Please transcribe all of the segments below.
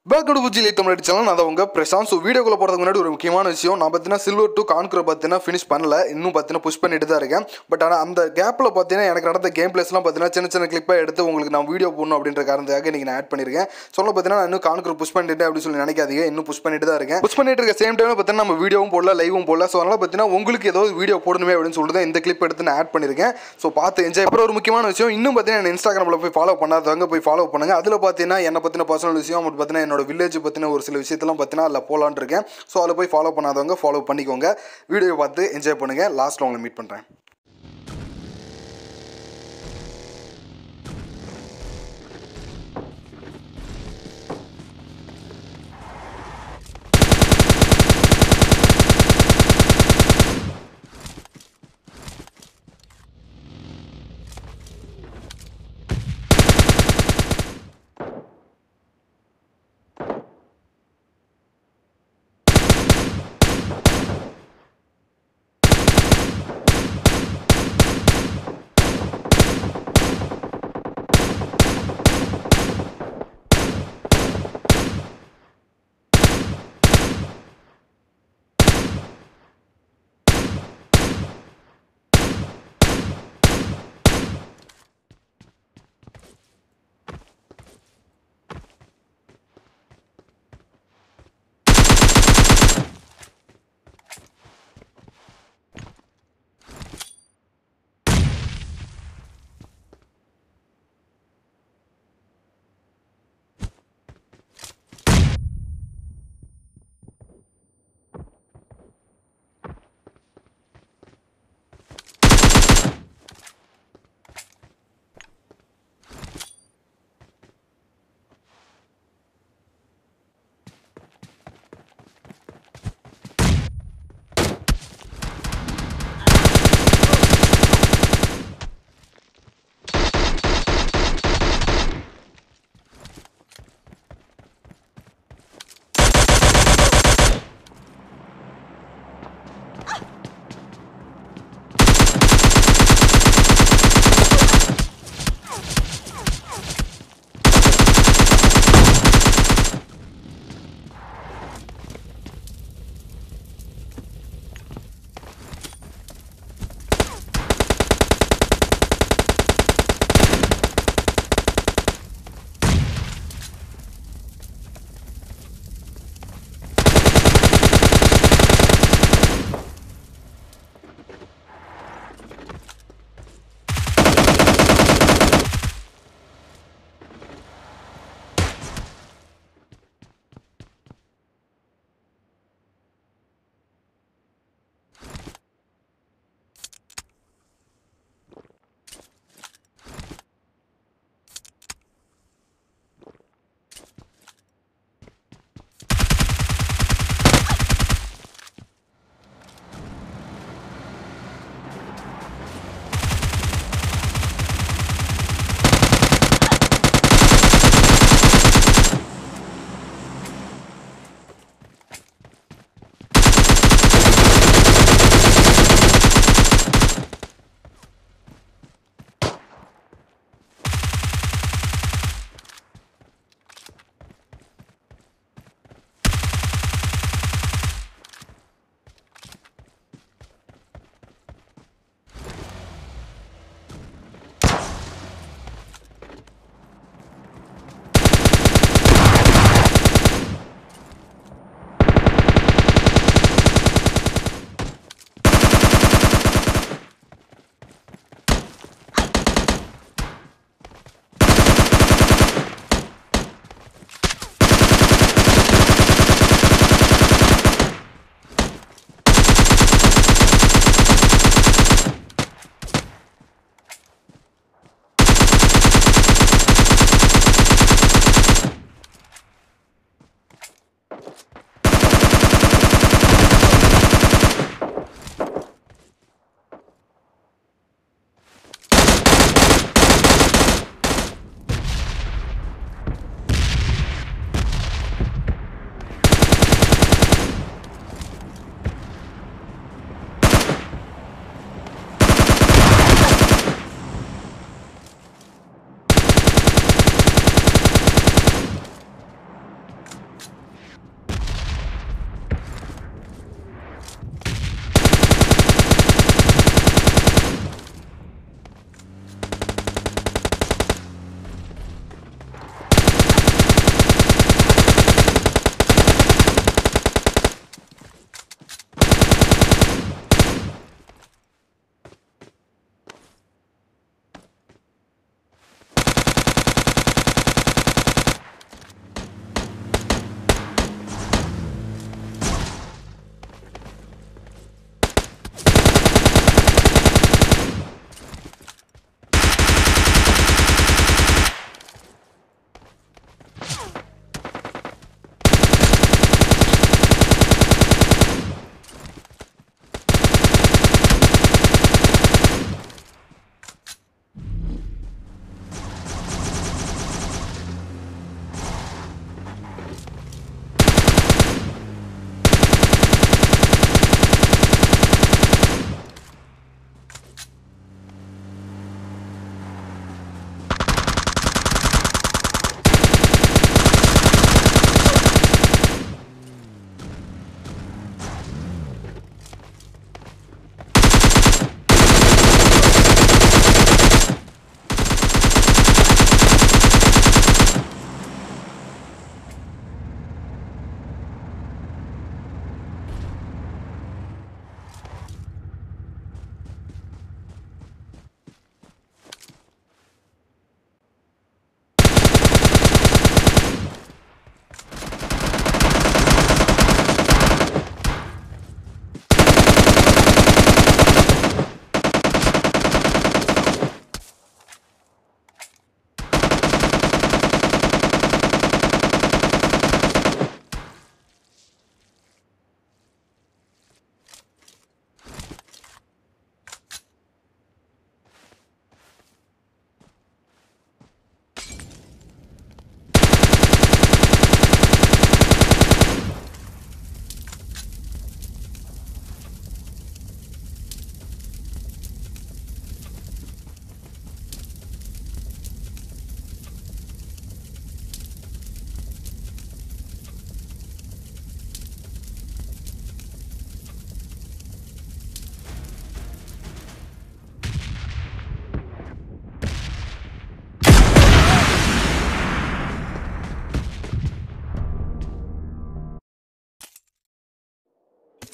back to Fuji light Tamil channel நான் தான் உங்க பிரசாந்த் ஸோ வீடியோக்குள்ள போகிறதுக்கு முன்னாடி ஒரு முக்கியமான விஷயம் நான் பார்த்தீங்கன்னா சில்வர் டு கான்குரை பார்த்தீங்கன்னா ஃபினிஷ் பண்ணல இன்னும் பார்த்தீங்கன்னா புஷ் பண்ணிட்டு தான் இருக்கேன் பட் ஆனால் அந்த கேப்பில் பார்த்தீங்கன்னா எனக்கு நடந்த கேம் பிளேஸ்லாம் பார்த்தீங்கன்னா சின்ன சின்ன கிளிப்பாக எடுத்து உங்களுக்கு நான் வீடியோ போடணும் அப்படின்ற காரணத்துக்காக இன்னைக்கு நான் ஆட் பண்ணியிருக்கேன் சொல்ல பார்த்தீங்கன்னா நான் இன்னும் கான்குரை புஷ் பண்ணிட்டு அப்படின்னு சொல்லி நினைக்காதீங்க இன்னும் புஷ் பண்ணிட்டு தான் இருக்கேன் புஷ் பண்ணிட்டு இருக்க சேம் டைமில் பார்த்தீங்கன்னா நம்ம வீடியோவும் போடல லைவும் போடல ஸோ அதனால் பார்த்தீங்கன்னா உங்களுக்கு ஏதாவது வீடியோ போடணுமே அப்படின்னு சொல்லிட்டு தான் இந்த கிளிப் எடுத்து நான் ஆட் பண்ணியிருக்கேன் ஸோ பார்த்து என்ஜாய் அப்புறம் ஒரு முக்கியமான விஷயம் இன்னும் பார்த்தீங்கன்னா இன்ஸ்டாகிராமில் போய் ஃபாலோ பண்ணாதவங்க போய் ஃபாலோ பண்ணுங்க அதில் பார்த்தீங்கன்னா என்னை பற்றின பர்சனல் விஷயம் அப்படி பார்த்தீங்கன்னா என்னோட வில்லேஜ் பற்றின ஒரு சில விஷயத்தெல்லாம் பார்த்தீங்கன்னா அதில் போகலான்னு இருக்கேன் ஸோ அதில் போய் ஃபாலோ பண்ணாதவங்க ஃபாலோ பண்ணிக்கோங்க வீடியோ பார்த்து என்ஜாய் பண்ணுங்கள் லாஸ்ட்டில் உங்களை மீட் பண்ணுறேன்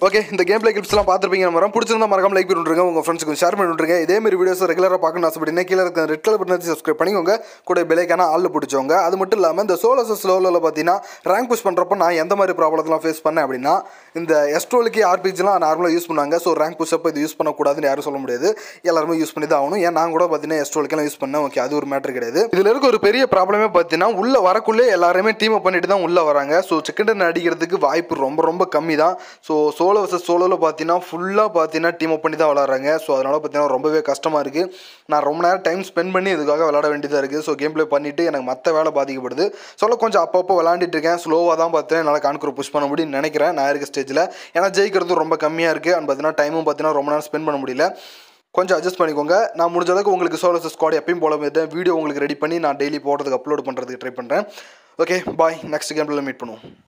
ஓகே இந்த கேம் பிளே கிளிப்ஸ்லாம் பார்த்துருப்பீங்க நம்ம பிடிச்சிருந்தா மறக்காம லைக் பண்ணிட்டுருங்க உங்கள் ஃப்ரெண்ட்ஸுக்கு ஷேர் பண்ணிட்டுருங்க இதே மாதிரி வீடியோஸ் ரெகுலராக பார்க்கணும் ஆசைப்பட்டீங்கன்னா கீழே இருக்க ரெட் கலர் பட்டன் சப்ஸ்கிரைப் பண்ணிக்கோங்க கூட பெலைக்கான ஆளில் பிடிச்சவங்க அது மட்டும் இல்லாமல் இந்த சோலோசஸ் லெவலில் பார்த்தீங்கன்னா ரேங்க் புஷ் பண்ணுறப்போ நான் எந்த மாதிரி ப்ராப்ளத்தெலாம் ஃபேஸ் பண்ணேன் அப்படின்னா இந்த எஸ்ட்ரோலுக்கு ஆர்பிஜிலாம் நார்மலாக யூஸ் பண்ணாங்க ஸோ ரேங்க் புஷ் அப்போ இது யூஸ் பண்ணக்கூடாதுன்னு யாரும் சொல்ல முடியாது எல்லாருமே யூஸ் பண்ணி தான் ஆகணும் ஏன் நான் கூட பார்த்தீங்கன்னா எஸ்ட்ரோலுக்கெல்லாம் யூஸ் பண்ணேன் ஓகே அது ஒரு மேட்டர் கிடையாது இதில் இருக்க ஒரு பெரிய ப்ராப்ளமே பார்த்தீங்கன்னா உள்ள வரக்குள்ளே எல்லாருமே டீம் அப் பண்ணிட்டு தான் உள்ள வராங்க ஸோ சிக்கன் அடிக்கிறதுக்கு வாய்ப்பு ரொம்ப ரொம்ப கம்மி தான் ஸோ சோலோ வர்சஸ் சோலோவில் பார்த்தீங்கன்னா ஃபுல்லாக பார்த்தீங்கன்னா டீம் அப் பண்ணி தான் விளாட்றாங்க ஸோ அதனால் பார்த்தீங்கன்னா ரொம்பவே கஷ்டமாக இருக்குது நான் ரொம்ப நேரம் டைம் ஸ்பெண்ட் பண்ணி இதுக்காக விளாட வேண்டியதாக இருக்குது ஸோ கேம் ப்ளே பண்ணிவிட்டு எனக்கு மற்ற வேலை பாதிக்கப்படுது சொல்ல கொஞ்சம் அப்பப்போ விளாண்டுட்டு இருக்கேன் ஸ்லோவாக தான் பார்த்தேன் என்னால் கான்குர் புஷ் பண்ண முடியும்னு நினைக்கிறேன் நான் இருக்க ஸ்டேஜில் ஏன்னா ஜெயிக்கிறது ரொம்ப கம்மியாக இருக்குது அண்ட் பார்த்தீங்கன்னா டைமும் பார்த்தீங்கன்னா ரொம்ப நேரம் ஸ்பெண்ட் பண்ண முடியல கொஞ்சம் அட்ஜஸ்ட் பண்ணிக்கோங்க நான் முடிஞ்ச அளவுக்கு உங்களுக்கு சோலோஸ் ஸ்குவாட் எப்பயும் போல மாதிரி வீடியோ உங்களுக்கு ரெடி பண்ணி நான் டெய்லி போடுறதுக்கு அப்லோட் பண்ணுறதுக்கு ட்ரை பண்ணுறேன் ஓகே பாய் நெக்ஸ்ட் கேமில் மீட் பண்ணுவோம்